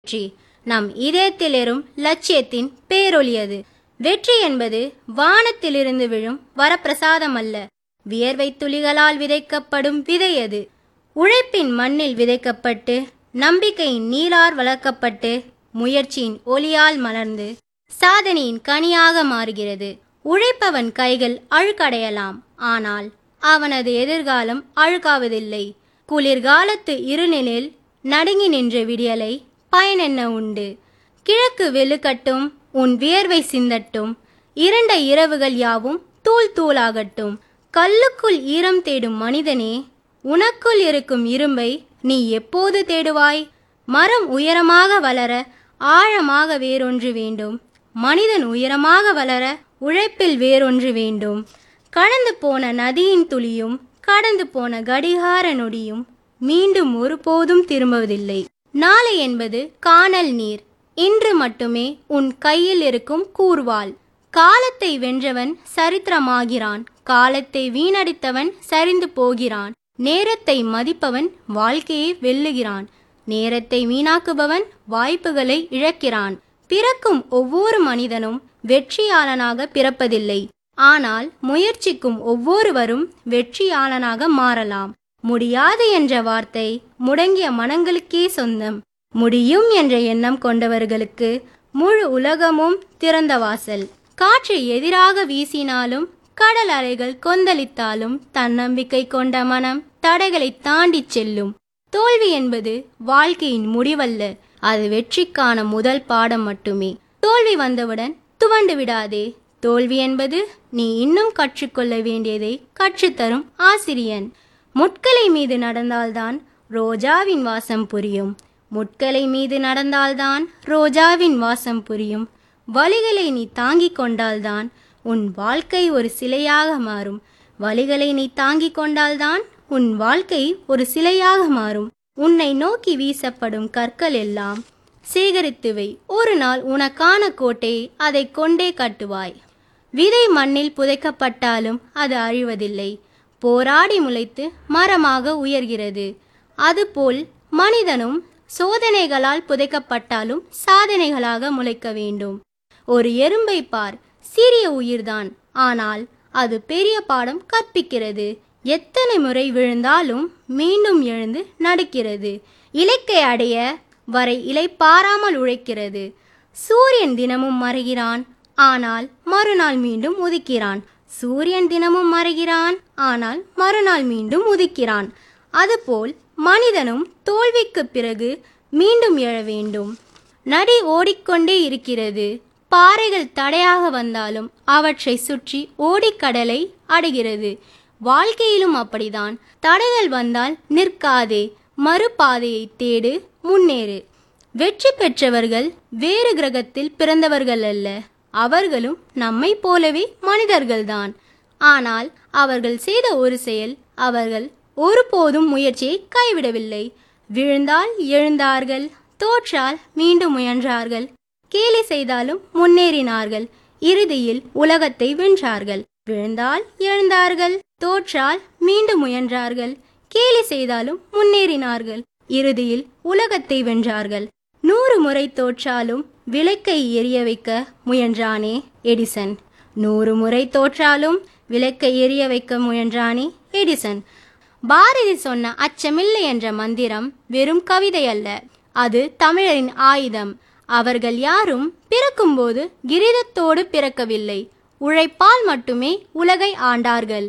வெற்றி நம் இதயத்திலிரும் லட்சியத்தின் பேரொளியது வெற்றி என்பது வானத்திலிருந்து விழும் வரப்பிரசாதம் அல்ல வியர்வை துளிகளால் விதைக்கப்படும் விதை அது உழைப்பின் மண்ணில் விதைக்கப்பட்டு நம்பிக்கையின் நீரால் வளர்க்கப்பட்டு முயற்சியின் ஒளியால் மலர்ந்து சாதனையின் கனியாக மாறுகிறது உழைப்பவன் கைகள் அழுக்கடையலாம் ஆனால் அவனது எதிர்காலம் அழுக்காவதில்லை குளிர்காலத்து இருநிலில் நடுங்கி நின்ற விடியலை பயனென்ன உண்டு கிழக்கு வெளுக்கட்டும் உன் வியர்வை சிந்தட்டும் இரண்ட இரவுகள் யாவும் தூள் தூளாகட்டும் கல்லுக்குள் ஈரம் தேடும் மனிதனே உனக்குள் இருக்கும் இரும்பை நீ எப்போது தேடுவாய் மரம் உயரமாக வளர ஆழமாக வேறொன்று வேண்டும் மனிதன் உயரமாக வளர உழைப்பில் வேறொன்று வேண்டும் கடந்து போன நதியின் துளியும் கடந்து போன கடிகார நொடியும் மீண்டும் ஒருபோதும் திரும்புவதில்லை நாளை என்பது காணல் நீர் இன்று மட்டுமே உன் கையில் இருக்கும் கூர்வாள் காலத்தை வென்றவன் சரித்திரமாகிறான் காலத்தை வீணடித்தவன் சரிந்து போகிறான் நேரத்தை மதிப்பவன் வாழ்க்கையை வெல்லுகிறான் நேரத்தை வீணாக்குபவன் வாய்ப்புகளை இழக்கிறான் பிறக்கும் ஒவ்வொரு மனிதனும் வெற்றியாளனாக பிறப்பதில்லை ஆனால் முயற்சிக்கும் ஒவ்வொருவரும் வெற்றியாளனாக மாறலாம் முடியாது என்ற வார்த்தை முடங்கிய மனங்களுக்கே சொந்தம் முடியும் என்ற எண்ணம் கொண்டவர்களுக்கு முழு உலகமும் திறந்த வாசல் காற்று எதிராக வீசினாலும் கடல் அலைகள் கொந்தளித்தாலும் தன்னம்பிக்கை கொண்ட மனம் தடைகளை தாண்டிச் செல்லும் தோல்வி என்பது வாழ்க்கையின் முடிவல்ல அது வெற்றிக்கான முதல் பாடம் மட்டுமே தோல்வி வந்தவுடன் துவண்டு விடாதே தோல்வி என்பது நீ இன்னும் கற்றுக்கொள்ள வேண்டியதை கற்றுத்தரும் ஆசிரியன் முட்களை மீது நடந்தால்தான் ரோஜாவின் வாசம் புரியும் முட்களை மீது நடந்தால்தான் ரோஜாவின் வாசம் புரியும் வலிகளை நீ தாங்கிக் கொண்டால்தான் உன் வாழ்க்கை ஒரு சிலையாக மாறும் வலிகளை நீ தாங்கிக் கொண்டால்தான் உன் வாழ்க்கை ஒரு சிலையாக மாறும் உன்னை நோக்கி வீசப்படும் கற்கள் எல்லாம் சேகரித்து வை ஒரு நாள் உனக்கான கோட்டையை அதை கொண்டே கட்டுவாய் விதை மண்ணில் புதைக்கப்பட்டாலும் அது அழிவதில்லை போராடி முளைத்து மரமாக உயர்கிறது அதுபோல் மனிதனும் சோதனைகளால் புதைக்கப்பட்டாலும் சாதனைகளாக முளைக்க வேண்டும் ஒரு எறும்பை பார் சிறிய உயிர்தான் ஆனால் அது பெரிய பாடம் கற்பிக்கிறது எத்தனை முறை விழுந்தாலும் மீண்டும் எழுந்து நடக்கிறது இலக்கை அடைய வரை இலை பாராமல் உழைக்கிறது சூரியன் தினமும் மறைகிறான் ஆனால் மறுநாள் மீண்டும் உதிக்கிறான் சூரியன் தினமும் மறைகிறான் ஆனால் மறுநாள் மீண்டும் உதிக்கிறான் அதுபோல் மனிதனும் தோல்விக்கு பிறகு மீண்டும் எழ வேண்டும் நடி ஓடிக்கொண்டே இருக்கிறது பாறைகள் தடையாக வந்தாலும் அவற்றை சுற்றி ஓடிக்கடலை அடைகிறது வாழ்க்கையிலும் அப்படிதான் தடைகள் வந்தால் நிற்காதே மறுபாதையை தேடு முன்னேறு வெற்றி பெற்றவர்கள் வேறு கிரகத்தில் பிறந்தவர்கள் அல்ல அவர்களும் நம்மை போலவே மனிதர்கள்தான் ஆனால் அவர்கள் செய்த ஒரு செயல் அவர்கள் ஒருபோதும் முயற்சியை கைவிடவில்லை விழுந்தால் எழுந்தார்கள் தோற்றால் மீண்டும் முயன்றார்கள் கேலி செய்தாலும் முன்னேறினார்கள் இறுதியில் உலகத்தை வென்றார்கள் விழுந்தால் எழுந்தார்கள் தோற்றால் மீண்டும் முயன்றார்கள் கேலி செய்தாலும் முன்னேறினார்கள் இறுதியில் உலகத்தை வென்றார்கள் நூறு முறை தோற்றாலும் விளக்கை எரிய வைக்க முயன்றானே எடிசன் நூறு முறை தோற்றாலும் விளக்கை எரிய வைக்க முயன்றானே எடிசன் பாரதி சொன்ன அச்சமில்லை என்ற மந்திரம் வெறும் கவிதை அல்ல அது தமிழரின் ஆயுதம் அவர்கள் யாரும் பிறக்கும்போது கிரீடத்தோடு பிறக்கவில்லை உழைப்பால் மட்டுமே உலகை ஆண்டார்கள்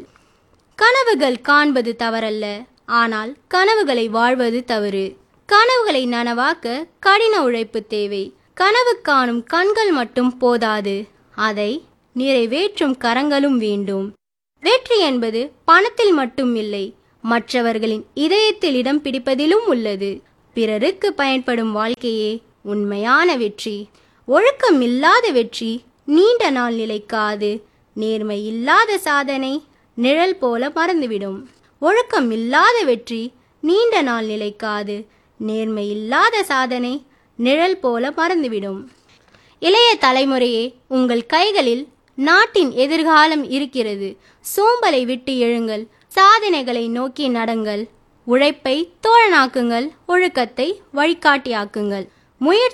கனவுகள் காண்பது தவறல்ல ஆனால் கனவுகளை வாழ்வது தவறு கனவுகளை நனவாக்க கடின உழைப்பு தேவை கனவு காணும் கண்கள் மட்டும் போதாது அதை நிறைவேற்றும் கரங்களும் வேண்டும் வெற்றி என்பது பணத்தில் மட்டும் இல்லை மற்றவர்களின் இதயத்தில் இடம் பிடிப்பதிலும் உள்ளது பிறருக்கு பயன்படும் வாழ்க்கையே உண்மையான வெற்றி ஒழுக்கம் இல்லாத வெற்றி நீண்ட நாள் நிலைக்காது நேர்மை இல்லாத சாதனை நிழல் போல மறந்துவிடும் ஒழுக்கம் இல்லாத வெற்றி நீண்ட நாள் நிலைக்காது நேர்மை இல்லாத சாதனை நிழல் போல மறந்துவிடும் இளைய தலைமுறையே உங்கள் கைகளில் நாட்டின் எதிர்காலம் இருக்கிறது சோம்பலை விட்டு எழுங்கள் சாதனைகளை நோக்கி நடங்கள் உழைப்பை தோழனாக்குங்கள் ஒழுக்கத்தை வழிகாட்டியாக்குங்கள் முயற்சி